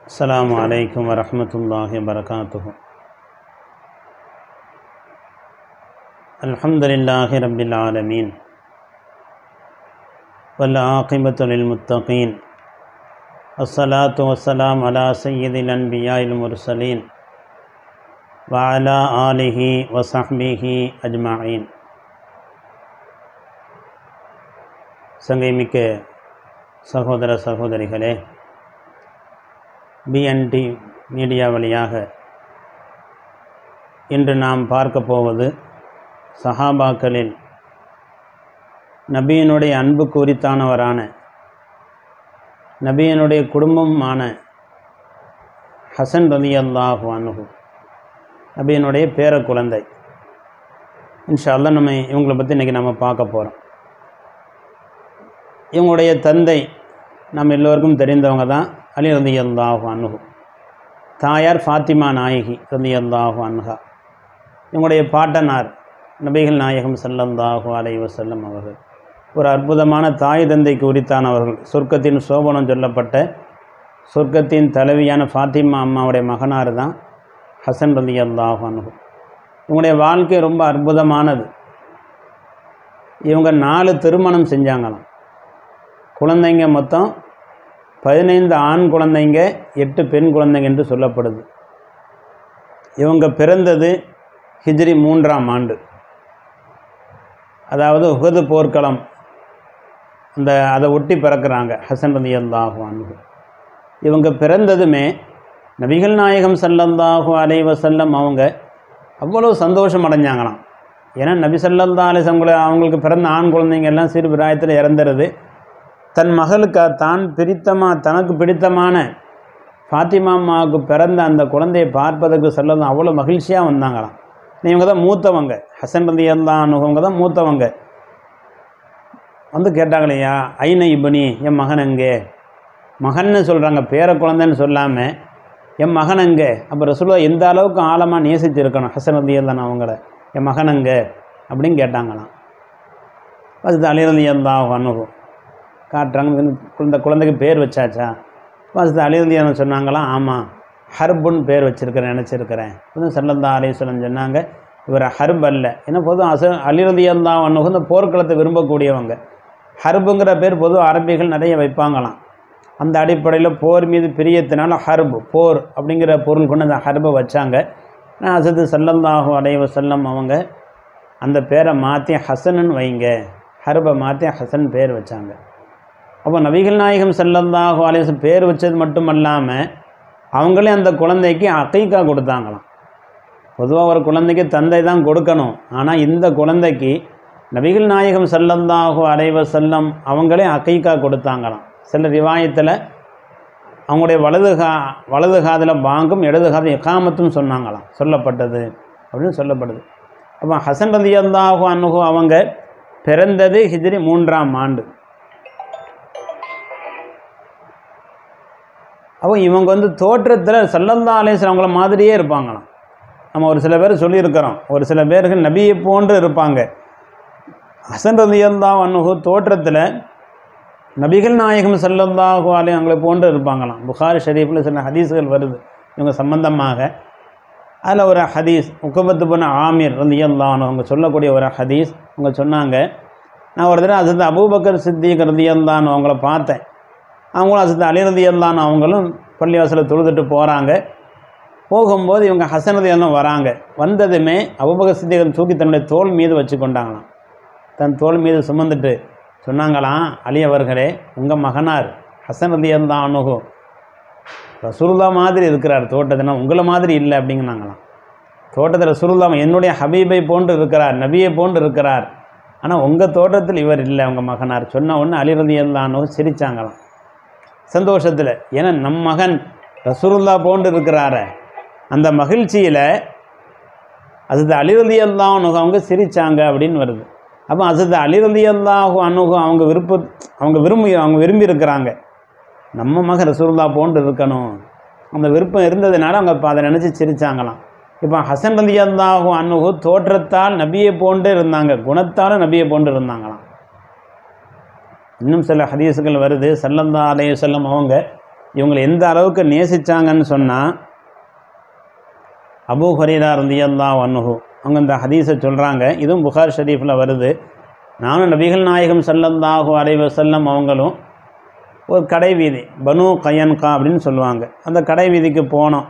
السلام عليكم ورحمة الله وبركاته الحمد لله رب العالمين والعاقبة للمتقين الصلاة والسلام على سيد الأنبياء المرسلين وعلى آله وصحبه أجمعين சங்கைமிக்க சகோதர சகோதரிகளே BNT media வழியாக இன்று நாம் பார்க்க போவது சஹாபாக்களில் நபியினுடைய அன்பு குறித்தானவரான நபியினுடைய குடும்பமான ஹசன் ரலி அல்லாஹு அனுகு நபியினுடைய பேர குழந்தை இன்ஷா அல்லாஹ் நம்ம இவங்களை பற்றி இன்றைக்கி நம்ம பார்க்க போகிறோம் இவங்களுடைய தந்தை நம்ம எல்லோருக்கும் தெரிந்தவங்க தான் அலி ரதி அல்லாஹு அன்ஹு தாயார் ஃபாத்திமா நாயகி ரதி அல்லாஹு அன்ஹா இவங்களுடைய பாட்டனார் நபிகள் நாயகம் ஸல்லல்லாஹு அலைஹி வஸல்லம் அவர்கள் ஒரு அற்புதமான தாய் தந்தைக்கு உரித்தானவர்கள் சொர்க்கத்தின் சோபனம் சொல்லப்பட்ட சொர்க்கத்தின் தலைவியான ஃபாத்திமா அம்மாவுடைய மகனார் தான் ஹசன் ரதி அல்லாஹு அன்ஹு இவங்களுடைய வாழ்க்கை ரொம்ப அற்புதமானது இவங்க நாலு திருமணம் செஞ்சாங்களாம் குழந்தைங்க மொத்தம் பதினைந்து ஆண் குழந்தைங்க எட்டு பெண் குழந்தைங்க என்று சொல்லப்படுது இவங்க பிறந்தது ஹிஜ்ரி மூன்றாம் ஆண்டு அதாவது உகது போர்க்களம் அந்த அதை ஒட்டி பிறக்கிறாங்க ஹசன் ரதி அல்லாஹு அன்பு இவங்க பிறந்ததுமே நபிகள் நாயகம் சல்லல்லாஹு அலை வசல்லம் அவங்க அவ்வளோ சந்தோஷம் அடைஞ்சாங்களாம் ஏன்னா நபி சல்லல்லா அலிசங்களை அவங்களுக்கு பிறந்த ஆண் குழந்தைங்க எல்லாம் சிறு பிராயத்தில் இறந்துறது தன் மகளுக்கு தான் பிடித்தமாக தனக்கு பிடித்தமான ஃபாத்திமா அம்மாவுக்கு பிறந்த அந்த குழந்தையை பார்ப்பதற்கு செல்லதும் அவ்வளோ மகிழ்ச்சியாக வந்தாங்களாம் இவங்க தான் மூத்தவங்க ஹசன் ரதி அல்லானுவங்க தான் மூத்தவங்க வந்து கேட்டாங்களையா ஐன இபனி என் மகன் எங்கே மகன்னு சொல்கிறாங்க பேர குழந்தைன்னு சொல்லாமல் என் மகன் எங்கே அப்போ ரசூலா எந்த அளவுக்கு ஆழமாக நேசிச்சிருக்கணும் ஹசன் ரதி அல்லான் அவங்கள என் மகன் எங்கே அப்படின்னு கேட்டாங்களாம் அது அலிரதி அல்லாஹ் அனுபவம் காட்டுறாங்க இந்த குழந்தைக்கு பேர் வச்சாச்சா வசதி அலிரதியான சொன்னாங்களாம் ஆமாம் ஹர்புன்னு பேர் வச்சுருக்கிறேன் நினச்சிருக்கிறேன் புது சல்லந்தா அலிஸ்வலம் சொன்னாங்க இவர் ஹர்ப் அல்ல ஏன்னா பொதுவும் அச அலிரதியந்தான் ஒன்று இந்த போர்க்களத்தை விரும்பக்கூடியவங்க ஹர்புங்கிற பேர் பொதுவாக அரபிகள் நிறைய வைப்பாங்களாம் அந்த அடிப்படையில் போர் மீது பிரியத்தினால ஹர்ப் போர் அப்படிங்கிற பொருள் கொண்டு அந்த ஹர்பை வச்சாங்க நான் அசது சல்லந்தாஹு அலைவ செல்லம் அவங்க அந்த பேரை மாற்றி ஹசனுன்னு வைங்க ஹர்பை மாற்றி ஹசன் பேர் வச்சாங்க அப்போ நபிகள் நாயகம் செல்லந்தாஹு அலேசம் பேர் வச்சது மட்டும் அல்லாமல் அவங்களே அந்த குழந்தைக்கு அக்கைக்கா கொடுத்தாங்களாம் பொதுவாக ஒரு குழந்தைக்கு தந்தை தான் கொடுக்கணும் ஆனால் இந்த குழந்தைக்கு நபிகள் நாயகம் செல்லந்தாஹு அலைவ செல்லம் அவங்களே அக்கைக்கா கொடுத்தாங்களாம் சில ரிவாயத்தில் அவங்களுடைய வலது கா வலது காதில் பாங்கும் இடது காதில் எக்காமத்தும் சொன்னாங்களாம் சொல்லப்பட்டது அப்படின்னு சொல்லப்படுது அப்போ ஹசன் ரதியந்தாஹு அன்னுகு அவங்க பிறந்தது ஹிஜ்ரி மூன்றாம் ஆண்டு அப்போ இவங்க வந்து தோற்றத்தில் சல்லல்லா அலேஸ்வரம் அவங்கள மாதிரியே இருப்பாங்களாம் நம்ம ஒரு சில பேர் சொல்லியிருக்கிறோம் ஒரு சில பேர்கள் நபியை போன்று இருப்பாங்க ஹசன் ரதியல்லா அனுகு தோற்றத்தில் நபிகள் நாயகம் சல்லல்லாஹு அலே அவங்களை போன்று இருப்பாங்களாம் புகாரி ஷரீஃபில் சில ஹதீஸ்கள் வருது இவங்க சம்பந்தமாக அதில் ஒரு ஹதீஸ் உக்கபத்து பண்ண ஆமீர் ரதியல்லான்னு அவங்க சொல்லக்கூடிய ஒரு ஹதீஸ் அவங்க சொன்னாங்க நான் ஒரு தடவை அது அபூபக்கர் சித்திக் ரதியல்லான்னு அவங்கள பார்த்தேன் அவங்களும் அசத்து அலிரதி அல்லான்னு அவங்களும் பள்ளிவாசலில் தொழுதுட்டு போகிறாங்க போகும்போது இவங்க ஹசனதி எல்லாம் வராங்க வந்ததுமே அபுபக சித்திகன் தூக்கி தன்னுடைய தோல் மீது வச்சு கொண்டாங்களாம் தன் தோல் மீது சுமந்துட்டு சொன்னாங்களாம் அலி அவர்களே உங்கள் மகனார் ஹசன் ரதி தான் அணுகும் ரசூல்லா மாதிரி இருக்கிறார் தோட்டத்தினா உங்களை மாதிரி இல்லை அப்படிங்கிறாங்களாம் தோட்டத்தில் ரசூல்லா என்னுடைய ஹபீபை போன்று இருக்கிறார் நபியை போன்று இருக்கிறார் ஆனால் உங்கள் தோட்டத்தில் இவர் இல்லை உங்கள் மகனார் சொன்ன உடனே அலிரதி அல்லானோ சிரித்தாங்களாம் சந்தோஷத்தில் ஏன்னா நம் மகன் ரசூருல்லா போன்று இருக்கிறார அந்த மகிழ்ச்சியில் அசத்து அலிரதி அல்லாஹ் அவங்க சிரித்தாங்க அப்படின்னு வருது அப்போ அசத்து அலிரதி அல்லாஹு அணுகும் அவங்க விருப்ப அவங்க விரும்பி அவங்க விரும்பி இருக்கிறாங்க நம்ம மகன் ரசூருல்லா போன்று இருக்கணும் அந்த விருப்பம் இருந்ததுனால அவங்க இப்போ அதை நினச்சி சிரித்தாங்களாம் இப்போ ஹசன் ரதி அல்லாஹு அணுகு தோற்றத்தால் நபியை போன்று இருந்தாங்க குணத்தால் நபியை போன்று இருந்தாங்களாம் இன்னும் சில ஹதீஸுகள் வருது சல்லல்லா அலைய செல்லம் அவங்க இவங்களை எந்த அளவுக்கு நேசிச்சாங்கன்னு சொன்னால் அபூ ஹரீரா ரந்தியல்லா வன்னுஹு அவங்க இந்த ஹதீஸை சொல்கிறாங்க இதுவும் புகார் ஷரீஃபில் வருது நானும் நபிகள் நாயகம் ஸல்லல்லாஹு அலைஹி வஸல்லம் அவங்களும் ஒரு கடை வீதி பனு கயன்கா அப்படின்னு சொல்லுவாங்க அந்த கடை வீதிக்கு போனோம்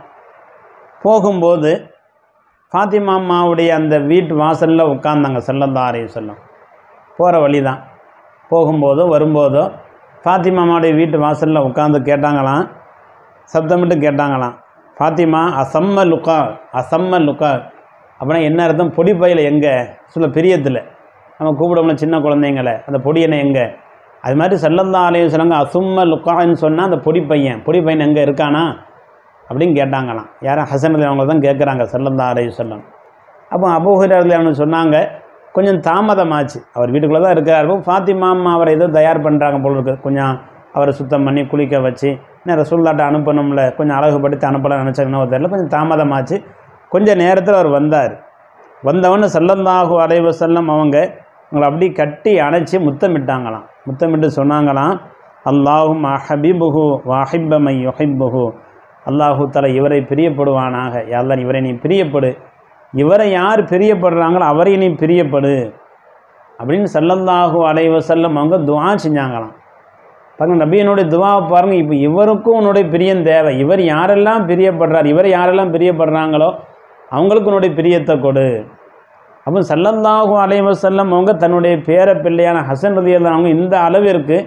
போகும்போது ஃபாத்திமா அம்மாவுடைய அந்த வீட்டு வாசலில் உட்காந்தாங்க ஸல்லல்லாஹு அலைஹி வஸல்லம் போகிற வழி தான் போகும்போதோ வரும்போதோ ஃபாத்திமா அம்மாவுடைய வீட்டு வாசலில் உட்காந்து கேட்டாங்களாம் சப்தமிட்டு கேட்டாங்களாம் ஃபாத்திமா அசம்ம லுக்கா அசம்ம லுக்கா அப்படின்னா என்ன அர்த்தம் பொடி பையில் எங்கே சொல்ல பிரியத்தில் நம்ம கூப்பிடுவோம்ல சின்ன குழந்தைங்கள அந்த பொடி என்ன எங்கே அது மாதிரி செல்லந்தா ஆலயம் சொன்னாங்க அசும்ம லுக்கான்னு சொன்னால் அந்த பொடி பையன் பொடி பையன் எங்கே இருக்கானா அப்படின்னு கேட்டாங்களாம் யாரும் ஹசன் அவங்க தான் கேட்குறாங்க செல்லந்தா ஆலயம் சொல்லம் அப்போ அபூஹரர்கள் அவங்க சொன்னாங்க கொஞ்சம் தாமதமாச்சு அவர் வீட்டுக்குள்ளே தான் இருக்கிறார் ஃபாத்திமா அம்மா அவரை ஏதோ தயார் பண்ணுறாங்க போல இருக்குது கொஞ்சம் அவரை சுத்தம் பண்ணி குளிக்க வச்சு இன்னும் ரசூல்லாட்ட அனுப்பணும்ல கொஞ்சம் அழகுபடுத்தி அனுப்பலாம் நினச்சாங்கன்னு தெரியல கொஞ்சம் தாமதமாச்சு கொஞ்சம் நேரத்தில் அவர் வந்தார் வந்தவொன்னு செல்லந்தாகு அலைவ செல்லம் அவங்க உங்களை அப்படி கட்டி அணைச்சி முத்தமிட்டாங்களாம் முத்தமிட்டு சொன்னாங்களாம் அல்லாஹும் அஹபிபுஹு வாஹிப்பமை யொஹிப்புஹு அல்லாஹு தலை இவரை பிரியப்படுவானாக யாரெல்லாம் இவரை நீ பிரியப்படு இவரை யார் பிரியப்படுறாங்களோ அவரை நீ பிரியப்படு அப்படின்னு சல்லல்லாஹு அலைவ செல்லம் அவங்க துவா செஞ்சாங்களாம் பாருங்க நபியனுடைய துவாவை பாருங்கள் இப்போ இவருக்கும் உன்னுடைய பிரியம் தேவை இவர் யாரெல்லாம் பிரியப்படுறார் இவர் யாரெல்லாம் பிரியப்படுறாங்களோ அவங்களுக்கு உன்னுடைய பிரியத்தை கொடு அப்போ சல்லல்லாஹு அலைவ செல்லம் அவங்க தன்னுடைய பேர பிள்ளையான ஹசன் ரதி அவங்க இந்த அளவிற்கு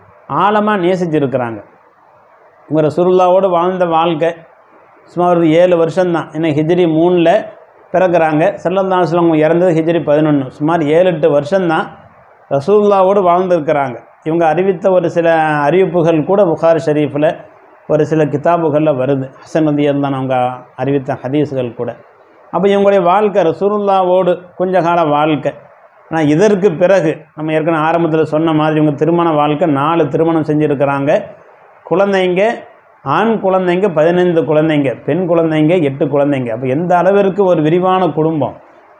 ஆழமாக நேசிச்சிருக்கிறாங்க உங்கள் ரசூலுல்லாவோடு வாழ்ந்த வாழ்க்கை சுமார் ஒரு ஏழு வருஷம்தான் ஏன்னா ஹிஜ்ரி மூணில் பிறக்கிறாங்க செல்லந்தாசில் அவங்க இறந்தது ஹிஜ்ரி பதினொன்று சுமார் ஏழு எட்டு வருஷம்தான் ரசூலுல்லாவோடு வாழ்ந்துருக்கிறாங்க இவங்க அறிவித்த ஒரு சில அறிவிப்புகள் கூட புகார் ஷரீஃபில் ஒரு சில கிதாபுகளில் வருது ஹசன் நதியல் தான் அவங்க அறிவித்த ஹதீஸ்கள் கூட அப்போ இவங்களுடைய வாழ்க்கை ரசூலுல்லாவோடு கொஞ்ச கால வாழ்க்கை ஆனால் இதற்கு பிறகு நம்ம ஏற்கனவே ஆரம்பத்தில் சொன்ன மாதிரி இவங்க திருமண வாழ்க்கை நாலு திருமணம் செஞ்சுருக்கிறாங்க குழந்தைங்க ஆண் குழந்தைங்க பதினைந்து குழந்தைங்க பெண் குழந்தைங்க எட்டு குழந்தைங்க அப்போ எந்த அளவிற்கு ஒரு விரிவான குடும்பம்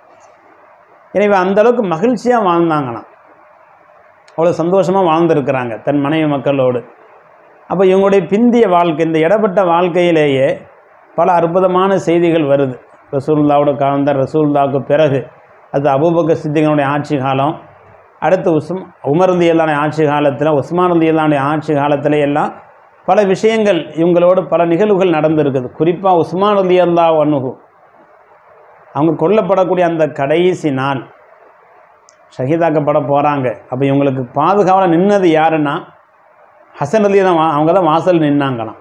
எனவே அந்த அளவுக்கு மகிழ்ச்சியாக வாழ்ந்தாங்களாம் அவ்வளோ சந்தோஷமாக வாழ்ந்துருக்கிறாங்க தன் மனைவி மக்களோடு அப்போ இவங்களுடைய பிந்திய வாழ்க்கை இந்த இடப்பட்ட வாழ்க்கையிலேயே பல அற்புதமான செய்திகள் வருது ரசூல்லாவோட காலம் ரசூல்லாவுக்கு பிறகு அது அபூபக்க சித்திகனுடைய ஆட்சி காலம் அடுத்து உஸ்ம் உமருந்தி எல்லான ஆட்சி காலத்தில் உஸ்மானந்தி எல்லானுடைய ஆட்சி காலத்தில் எல்லாம் பல விஷயங்கள் இவங்களோடு பல நிகழ்வுகள் நடந்திருக்குது குறிப்பாக உஸ்மானந்தி அல்லா அணுகு அவங்க கொல்லப்படக்கூடிய அந்த கடைசி நாள் ஷஹீதாக்கப்பட போகிறாங்க அப்போ இவங்களுக்கு பாதுகாவலாக நின்னது யாருன்னா ஹசன் அலி தான் வா- அவங்க தான் வாசல் நின்னாங்களாம்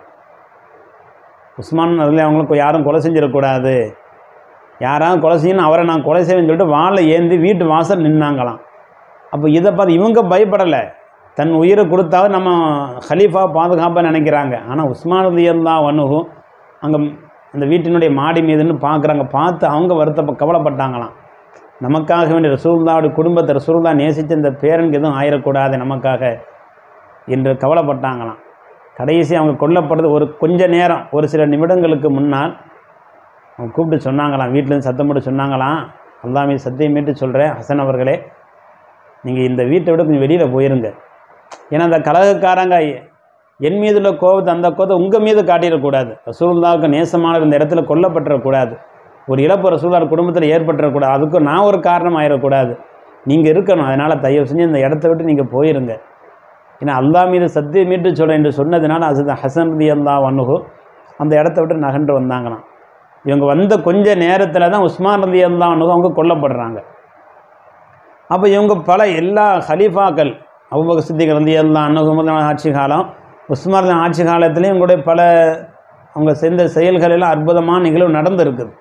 உஸ்மான் அதில் அவங்களுக்கு யாரும் கொலை செஞ்சிடக்கூடாது யாராவது கொலை செய்யணும் அவரை நான் கொலை செய்வேன்னு சொல்லிட்டு வாழை ஏந்தி வீட்டு வாசல் நின்னாங்களாம் அப்போ இதை பார்த்து இவங்க பயப்படலை தன் உயிரை கொடுத்தாவது நம்ம ஹலீஃபா பாதுகாப்பாக நினைக்கிறாங்க ஆனால் உஸ்மான் ரலியல்லா வனுகும் அங்கே அந்த வீட்டினுடைய மாடி மீதுன்னு பார்க்குறாங்க பார்த்து அவங்க வருத்த கவலைப்பட்டாங்களாம் நமக்காக வேண்டிய ரசூல்லாவுடைய குடும்பத்தை ரசூல்லா நேசித்த இந்த பேரனுக்கு எதுவும் ஆயிடக்கூடாது நமக்காக என்று கவலைப்பட்டாங்களாம் கடைசி அவங்க கொல்லப்படுறது ஒரு கொஞ்ச நேரம் ஒரு சில நிமிடங்களுக்கு முன்னால் அவங்க கூப்பிட்டு சொன்னாங்களாம் வீட்டிலேருந்து சத்தம் போட்டு சொன்னாங்களாம் அல்லாமே சத்தியமேட்டு சொல்கிறேன் ஹசன் அவர்களே நீங்கள் இந்த வீட்டை விட கொஞ்சம் வெளியில் போயிருங்க ஏன்னா அந்த கலகக்காரங்க என் மீது உள்ள கோபத்தை அந்த கோபத்தை உங்கள் மீது காட்டிடக்கூடாது ரசூலுல்லாவுக்கு நேசமான இந்த இடத்துல கொல்லப்பட்டுறக்கூடாது ஒரு இழப்பு ரசூல்லார் குடும்பத்தில் ஏற்பட்டுறக்கூடாது அதுக்கு நான் ஒரு காரணம் ஆயிடக்கூடாது நீங்கள் இருக்கணும் அதனால் தயவு செஞ்சு இந்த இடத்த விட்டு நீங்கள் போயிருங்க ஏன்னா அல்லாஹ் மீது சத்தியமீட்டு சொல்கிறேன் என்று சொன்னதுனால அது ஹசன் ரதி அல்லா வன்னுகு அந்த இடத்த விட்டு நகன்று வந்தாங்களாம் இவங்க வந்த கொஞ்ச நேரத்தில் தான் உஸ்மான் ரதி அல்லா வன்னுகு அவங்க கொல்லப்படுறாங்க அப்போ இவங்க பல எல்லா ஹலீஃபாக்கள் அபுபக்கர் சித்திக் ரதி அல்லா அன்னகுமது ஆட்சி காலம் உஸ்மான் ரலியல்லாஹு ஆட்சி காலத்துலேயும் இவங்களுடைய பல அவங்க செய்த செயல்கள் எல்லாம் அற்புதமான நிகழ்வு நடந்திருக்குது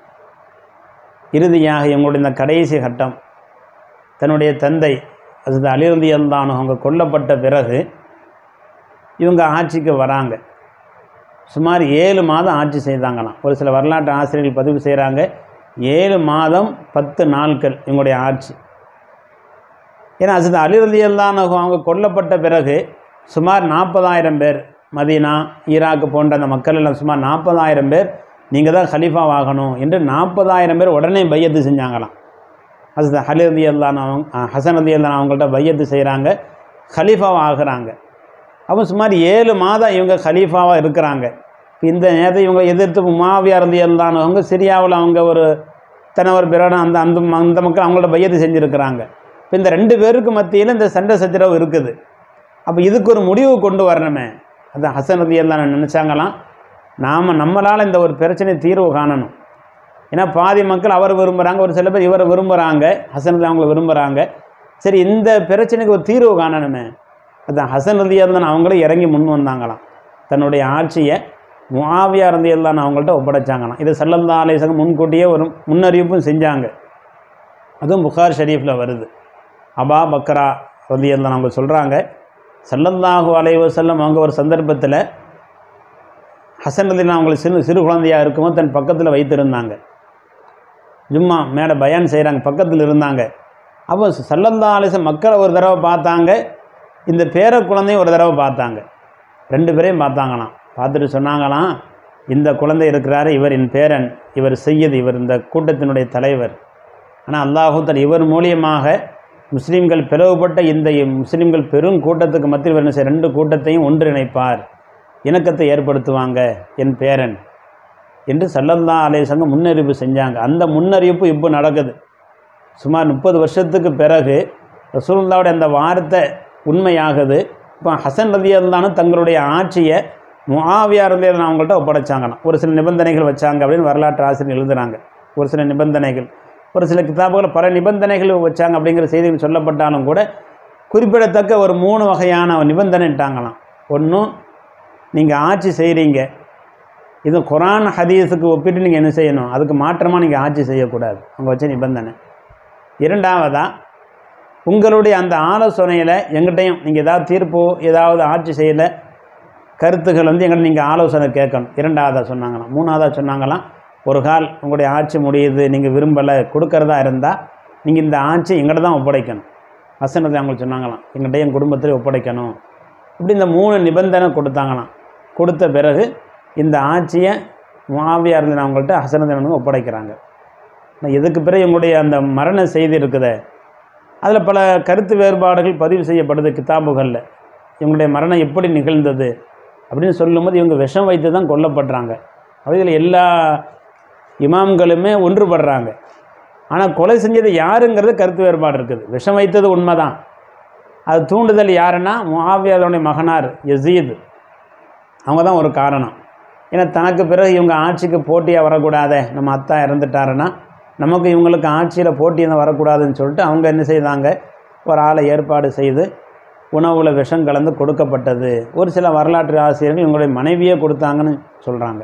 இறுதியாக இவங்களுடைய இந்த கடைசி கட்டம் தன்னுடைய தந்தை அது அலிரதி அல்லானு அவங்க கொல்லப்பட்ட பிறகு இவங்க ஆட்சிக்கு வராங்க சுமார் ஏழு மாதம் ஆட்சி செய்தாங்களாம் ஒரு சில வரலாற்று ஆசிரியர்கள் பதிவு செய்கிறாங்க ஏழு மாதம் பத்து நாட்கள் இவங்களுடைய ஆட்சி ஏன்னா அது அலிரதி அல்லானு அவங்க கொல்லப்பட்ட பிறகு சுமார் நாற்பதாயிரம் பேர் மதீனா ஈராக்கு போன்ற அந்த மக்கள் எல்லாம் சுமார் நாற்பதாயிரம் பேர் நீங்கள் தான் ஹலீஃபாவாகணும் என்று நாற்பதாயிரம் பேர் உடனே பையத்து செஞ்சாங்களாம் அது ஹலி ரதி அல்லான் அவங்க ஹசன் ரதி அல்லான் அவங்கள்ட்ட பையத்து செய்கிறாங்க ஹலீஃபாவாக ஆகுறாங்க அப்போ சுமார் ஏழு மாதம் இவங்க கலீஃபாவாக இருக்கிறாங்க இப்ப இந்த நேரத்தை இவங்க எதிர்த்து மாவியா இருந்து இருந்தானவங்க சிரியாவில் அவங்க ஒரு தனவர் பிறடம் அந்த அந்த அந்த மக்கள் அவங்களோட பையத்தை செஞ்சுருக்கிறாங்க இப்போ இந்த ரெண்டு பேருக்கு மத்தியில் இந்த சண்டை சச்சரவு இருக்குது அப்போ இதுக்கு ஒரு முடிவு கொண்டு வரணுமே அதான் ஹசன் ரதி எல்லாம் நினச்சாங்களாம் நாம் நம்மளால் இந்த ஒரு பிரச்சனை தீர்வு காணணும் ஏன்னா பாதி மக்கள் அவர் விரும்புகிறாங்க ஒரு சில பேர் இவரை விரும்புகிறாங்க ஹசன் ரதி அவங்கள விரும்புகிறாங்க சரி இந்த பிரச்சனைக்கு ஒரு தீர்வு காணணுமே அதான் ஹசன் ரதி தான் அவங்களும் இறங்கி முன் வந்தாங்களாம் தன்னுடைய ஆட்சியை முஆவியா ரதி எல்லாம் அவங்கள்ட்ட ஒப்படைச்சாங்களாம் இது சல்லல்லா அலைசங்க முன்கூட்டியே ஒரு முன்னறிவிப்பும் செஞ்சாங்க அதுவும் புகார் ஷரீஃபில் வருது அபா பக்ரா ரதி எல்லாம் அவங்க சொல்கிறாங்க சல்லல்லாஹு அலைஹி வஸல்லம் அவங்க ஒரு சந்தர்ப்பத்தில் ஹசன் ரதினா அவங்களுக்கு சிறு சிறு குழந்தையாக இருக்கும்போது தன் பக்கத்தில் வைத்திருந்தாங்க ஜும்மா மேலே பயான் செய்கிறாங்க பக்கத்தில் இருந்தாங்க அப்போ சல்லல்லா அலிசம் மக்களை ஒரு தடவை பார்த்தாங்க இந்த பேர குழந்தையும் ஒரு தடவை பார்த்தாங்க ரெண்டு பேரையும் பார்த்தாங்களாம் பார்த்துட்டு சொன்னாங்களாம் இந்த குழந்தை இருக்கிறாரு இவர் என் பேரன் இவர் செய்யது இவர் இந்த கூட்டத்தினுடைய தலைவர் ஆனால் அல்லாஹூத்தர் இவர் மூலியமாக முஸ்லீம்கள் பிளவுபட்ட இந்த முஸ்லீம்கள் பெரும் கூட்டத்துக்கு மத்தியில் இவர் என்ன செய்ய ரெண்டு கூட்டத்தையும் ஒன்றிணைப்பார் இணக்கத்தை ஏற்படுத்துவாங்க என் பேரன் என்று சல்லல்லா அலேசங்க முன்னறிவிப்பு செஞ்சாங்க அந்த முன்னறிவிப்பு இப்போ நடக்குது சுமார் முப்பது வருஷத்துக்கு பிறகு ரசூலுல்லாவுடைய அந்த வார்த்தை உண்மையாகுது இப்போ ஹசன் ரதியல்லானும் தங்களுடைய ஆட்சியை முஆவியா ரதியல்லான் அவங்கள்ட்ட ஒப்படைச்சாங்களாம் ஒரு சில நிபந்தனைகள் வச்சாங்க அப்படின்னு வரலாற்று ஆசிரியர் எழுதுறாங்க ஒரு சில நிபந்தனைகள் ஒரு சில கிதாபுகள் பல நிபந்தனைகள் வச்சாங்க அப்படிங்கிற செய்திகள் சொல்லப்பட்டாலும் கூட குறிப்பிடத்தக்க ஒரு மூணு வகையான நிபந்தனைட்டாங்களாம் ஒன்றும் நீங்கள் ஆட்சி செய்கிறீங்க இது குரான் ஹதீஸுக்கு ஒப்பிட்டு நீங்கள் என்ன செய்யணும் அதுக்கு மாற்றமாக நீங்கள் ஆட்சி செய்யக்கூடாது அவங்க வச்ச நிபந்தனை இரண்டாவதாக உங்களுடைய அந்த ஆலோசனையில் எங்கிட்டையும் நீங்கள் ஏதாவது தீர்ப்போ ஏதாவது ஆட்சி செய்யலை கருத்துக்கள் வந்து எங்கிட்ட நீங்கள் ஆலோசனை கேட்கணும் இரண்டாவதாக சொன்னாங்களாம் மூணாவதாக சொன்னாங்களாம் ஒரு கால் உங்களுடைய ஆட்சி முடியுது நீங்கள் விரும்பலை கொடுக்கறதா இருந்தால் நீங்கள் இந்த ஆட்சி எங்கிட்ட தான் ஒப்படைக்கணும் ஹசனத்தை அவங்களுக்கு சொன்னாங்களாம் எங்கிட்ட என் குடும்பத்தில் ஒப்படைக்கணும் இப்படி இந்த மூணு நிபந்தனை கொடுத்தாங்களாம் கொடுத்த பிறகு இந்த ஆட்சியை மாவியாக இருந்த அவங்கள்ட்ட ஹசனத்தை ஒப்படைக்கிறாங்க ஆனால் இதுக்கு பிறகு இவங்களுடைய அந்த மரண செய்தி இருக்குதே அதில் பல கருத்து வேறுபாடுகள் பதிவு செய்யப்படுது கிதாபுகளில் இவங்களுடைய மரணம் எப்படி நிகழ்ந்தது அப்படின்னு சொல்லும்போது இவங்க விஷம் வைத்து தான் கொல்லப்படுறாங்க அவைகள் எல்லா இமாம்களுமே ஒன்றுபடுறாங்க ஆனால் கொலை செஞ்சது யாருங்கிறது கருத்து வேறுபாடு இருக்குது விஷம் வைத்தது உண்மைதான் அது தூண்டுதல் யாருன்னா முஆவியாவுடைய மகனார் யசீத் அவங்க தான் ஒரு காரணம் ஏன்னா தனக்கு பிறகு இவங்க ஆட்சிக்கு போட்டியாக வரக்கூடாதே நம்ம அத்தா இறந்துட்டாருன்னா நமக்கு இவங்களுக்கு ஆட்சியில் போட்டியாக வரக்கூடாதுன்னு சொல்லிட்டு அவங்க என்ன செய்தாங்க ஒரு ஆளை ஏற்பாடு செய்து உணவில் விஷம் கலந்து கொடுக்கப்பட்டது ஒரு சில வரலாற்று ஆசிரியர்கள் இவங்களுடைய மனைவியே கொடுத்தாங்கன்னு சொல்கிறாங்க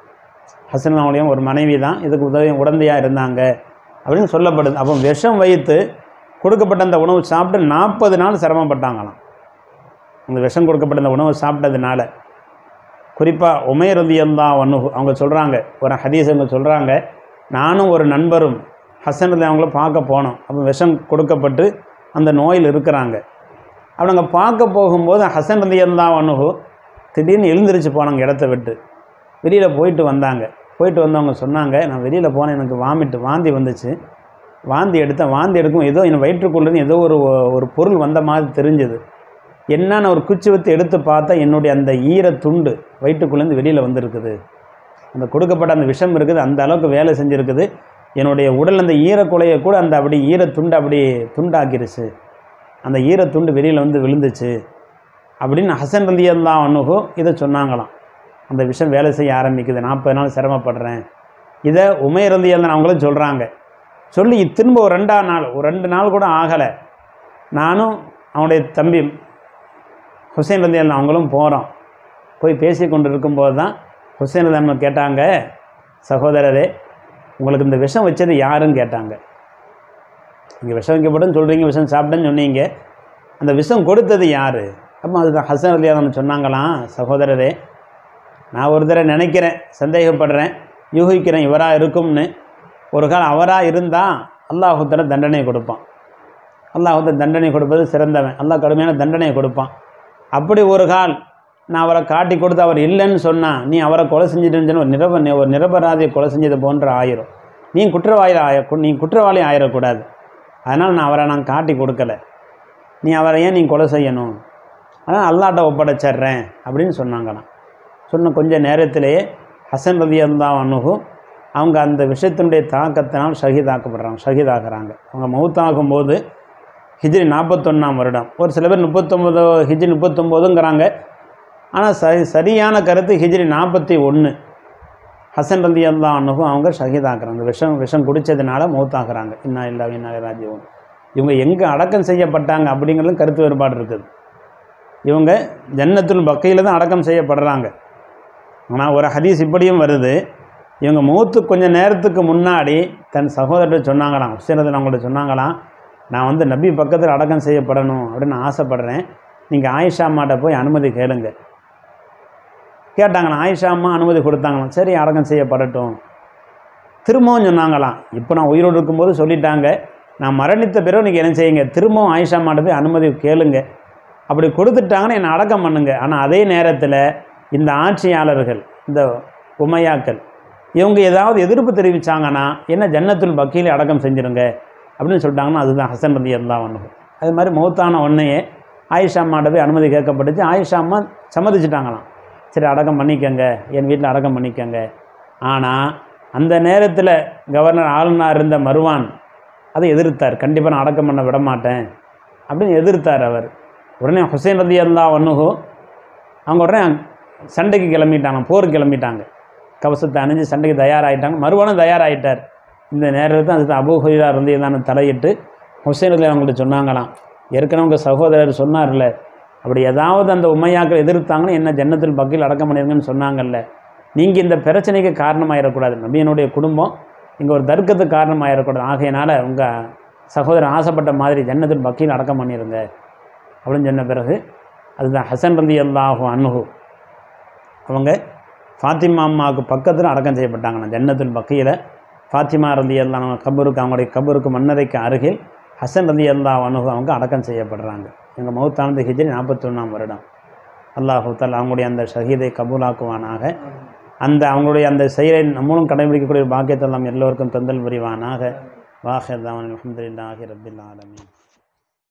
ஹசன் அவங்களையும் ஒரு மனைவி தான் இதுக்கு உதவி உடந்தையாக இருந்தாங்க அப்படின்னு சொல்லப்படுது அப்போ விஷம் வைத்து கொடுக்கப்பட்ட அந்த உணவு சாப்பிட்டு நாற்பது நாள் சிரமப்பட்டாங்களாம் அந்த விஷம் கொடுக்கப்பட்ட அந்த உணவு சாப்பிட்டதுனால குறிப்பாக உமைர் ரதியல்லா ஒன்று அவங்க சொல்கிறாங்க ஒரு ஹதீஸ் அவங்க சொல்கிறாங்க நானும் ஒரு நண்பரும் ஹசன் ரதி அவங்கள பார்க்க போனோம் அப்போ விஷம் கொடுக்கப்பட்டு அந்த நோயில் இருக்கிறாங்க அவங்க பார்க்க போகும்போது ஹசன் ரதியல்லா ஒன்று திடீர்னு எழுந்திரிச்சு போனாங்க இடத்த விட்டு வெளியில் போயிட்டு வந்தாங்க போயிட்டு வந்தவங்க சொன்னாங்க நான் வெளியில் போனேன் எனக்கு வாமிட்டு வாந்தி வந்துச்சு வாந்தி எடுத்தேன் வாந்தி எடுக்கும் ஏதோ என் வயிற்றுக்குள்ளேருந்து ஏதோ ஒரு ஒரு பொருள் வந்த மாதிரி தெரிஞ்சுது என்னன்னு ஒரு குச்சி வத்து எடுத்து பார்த்தா என்னுடைய அந்த ஈர துண்டு வயிற்றுக்குள்ளேருந்து வெளியில் வந்திருக்குது அந்த கொடுக்கப்பட்ட அந்த விஷம் இருக்குது அந்த அளவுக்கு வேலை செஞ்சுருக்குது என்னுடைய உடல் அந்த ஈரக்குலையை கூட அந்த அப்படி ஈரத்துண்டு அப்படி துண்டாக்கிருச்சு அந்த ஈரத்துண்டு வெளியில் வந்து விழுந்துச்சு அப்படின்னு ஹசன் ரலியல்லா அனுகு இதை சொன்னாங்களாம் அந்த விஷம் வேலை செய்ய ஆரம்பிக்குது நாற்பது நாள் சிரமப்படுறேன் இதை உமைர் ரலியல்லா அவங்களும் சொல்கிறாங்க சொல்லி திரும்ப ஒரு ரெண்டாம் நாள் ஒரு ரெண்டு நாள் கூட ஆகலை நானும் அவனுடைய தம்பி ஹுசைன் ரலியல்லா அவங்களும் போகிறோம் போய் பேசி கொண்டு இருக்கும்போது தான் ஹுசைன் ரலியல்லா கேட்டாங்க சகோதரரே உங்களுக்கு இந்த விஷம் வச்சது யாருன்னு கேட்டாங்க நீங்கள் விஷம் வைக்கப்படும் சொல்கிறீங்க விஷம் சாப்பிட்டேன்னு சொன்னீங்க அந்த விஷம் கொடுத்தது யார் அப்போ அதுதான் ஹசன் அலியான் சொன்னாங்களாம் சகோதரரே நான் ஒரு தடவை நினைக்கிறேன் சந்தேகப்படுறேன் யூகிக்கிறேன் இவராக இருக்கும்னு ஒரு காலம் அவராக இருந்தால் அல்லாஹுத்தர தண்டனை கொடுப்பான் அல்லாஹுத்த தண்டனை கொடுப்பது சிறந்தவன் அல்லாஹ் கடுமையான தண்டனையை கொடுப்பான் அப்படி ஒரு கால் நான் அவரை காட்டி கொடுத்து அவர் இல்லைன்னு சொன்னால் நீ அவரை கொலை செஞ்சுட்டுன்னு சொன்னா ஒரு நிரப ஒரு நிரபராதியை கொலை செஞ்சது போன்ற ஆயிரும் நீ குற்றவாளி ஆய நீ குற்றவாளி ஆயிடக்கூடாது அதனால் நான் அவரை நான் காட்டி கொடுக்கல நீ அவரை ஏன் நீ கொலை செய்யணும் ஆனால் அல்லாட்ட ஒப்படைச்சிட்றேன் அப்படின்னு சொன்னாங்களாம் சொன்ன கொஞ்ச நேரத்திலேயே ஹசன் ரதி அல்லா அணுகும் அவங்க அந்த விஷயத்தினுடைய தாக்கத்தினால் ஷஹீதாக்கப்படுறாங்க ஷஹீதாகிறாங்க அவங்க மௌத்தாகும் போது ஹிஜ்ரி நாற்பத்தொன்னாம் வருடம் ஒரு சில பேர் முப்பத்தொம்போது ஹிஜ்ரி முப்பத்தொம்போதுங்கிறாங்க ஆனால் சரி சரியான கருத்து ஹிஜ்ரி நாற்பத்தி ஒன்று ஹசன் ரதி அல்லா அணுகும் அவங்க ஷஹீதாக்குறாங்க விஷம் விஷம் குடித்ததுனால மௌத்தாக்குறாங்க இன்னா இல்லா இன்னா ராஜீவன் இவங்க எங்கே அடக்கம் செய்யப்பட்டாங்க அப்படிங்கிறதும் கருத்து வேறுபாடு இருக்குது இவங்க ஜன்னத்துல் பக்கையில் தான் அடக்கம் செய்யப்படுறாங்க ஆனால் ஒரு ஹதீஸ் இப்படியும் வருது இவங்க மூத்து கொஞ்சம் நேரத்துக்கு முன்னாடி தன் சகோதரர்கிட்ட சொன்னாங்களாம் ஹுசேனத்தில் அவங்கள்ட்ட சொன்னாங்களாம் நான் வந்து நபி பக்கத்தில் அடக்கம் செய்யப்படணும் அப்படின்னு ஆசைப்பட்றேன் நீங்கள் ஆயிஷா அம்மாட்ட போய் அனுமதி கேளுங்க கேட்டாங்களாம் ஆயிஷா அம்மா அனுமதி கொடுத்தாங்களாம் சரி அடக்கம் செய்யப்படட்டும் திரும்பவும் சொன்னாங்களாம் இப்போ நான் உயிரோடு இருக்கும்போது சொல்லிட்டாங்க நான் மரணித்த பிறகு நீங்கள் என்ன செய்யுங்க திரும்பவும் ஆயிஷா அம்மாட்ட போய் அனுமதி கேளுங்க அப்படி கொடுத்துட்டாங்கன்னா என்னை அடக்கம் பண்ணுங்க ஆனால் அதே நேரத்தில் இந்த ஆட்சியாளர்கள் இந்த உமையாக்கள் இவங்க ஏதாவது எதிர்ப்பு தெரிவித்தாங்கன்னா என்ன ஜன்னத்துல் பக்கீலே அடக்கம் செஞ்சிருங்க அப்படின்னு சொல்லிட்டாங்கன்னா அதுதான் ஹசன் ரதி எல்லாம் ஒன்று அது மாதிரி மௌத்தான ஒன்றையே ஆயிஷா அம்மாட்ட போய் அனுமதி கேட்கப்பட்டுச்சு ஆயிஷா அம்மா சம்மதிச்சிட்டாங்களாம் சரி அடக்கம் பண்ணிக்கங்க என் வீட்டில் அடக்கம் பண்ணிக்கங்க ஆனால் அந்த நேரத்தில் கவர்னர் ஆளுநர் இருந்த மருவான் அதை எதிர்த்தார் கண்டிப்பாக நான் அடக்கம் பண்ண விட மாட்டேன் அப்படின்னு எதிர்த்தார் அவர் உடனே ஹுசைன் ரதி அல்லா ஒன்னுகோ அவங்க உடனே சண்டைக்கு கிளம்பிட்டாங்க போருக்கு கிளம்பிட்டாங்க கவசத்தை அணிஞ்சு சண்டைக்கு தயாராகிட்டாங்க மறுவானும் தயாராகிட்டார் இந்த நேரத்தில் தான் அது அபு ஹுரா இருந்து தான் தலையிட்டு ஹுசைன் ரதி அவங்கள்ட்ட சொன்னாங்களாம் ஏற்கனவே உங்கள் சகோதரர் சொன்னார்ல அப்படி ஏதாவது அந்த உமையாக்கள் எதிர்த்தாங்கன்னா என்ன ஜன்னத்தில் பக்கில் அடக்கம் பண்ணிருங்கன்னு சொன்னாங்கல்ல நீங்கள் இந்த பிரச்சனைக்கு காரணமாயிடக்கூடாது நபியனுடைய குடும்பம் இங்கே ஒரு தர்க்கத்துக்கு காரணமாயிடக்கூடாது ஆகையினால உங்கள் சகோதரன் ஆசைப்பட்ட மாதிரி ஜன்னத்தில் பக்கியில் அடக்கம் பண்ணிடுங்க அப்படின்னு சொன்ன பிறகு அதுதான் ஹசன் ரந்தி அல்லாஹும் அன்ஹு அவங்க ஃபாத்திமா அம்மாவுக்கு பக்கத்தில் அடக்கம் செய்யப்பட்டாங்கண்ணா ஜன்னத்துல் பக்கையில் ஃபாத்திமா ரந்தி அல்லா கபருக்கு அவங்களுடைய கபருக்கு மன்னரைக்கு அருகில் ஹசன் ரந்தி அல்லா அனுகு அவங்க அடக்கம் செய்யப்படுறாங்க எங்கள் மௌத்தானது ஹிஜ்ரி நாற்பத்தொன்னாம் வருடம் அல்லாஹு தால் அவங்களுடைய அந்த ஷஹீதை கபூலாக்குவானாக அந்த அவங்களுடைய அந்த செயலை நம்மளும் கடைபிடிக்கக்கூடிய பாக்கியத்தை நாம் எல்லோருக்கும் தந்தல் புரிவானாக வாஹர் தான் அலமதுல்லாஹி ரபில் ஆலமீன்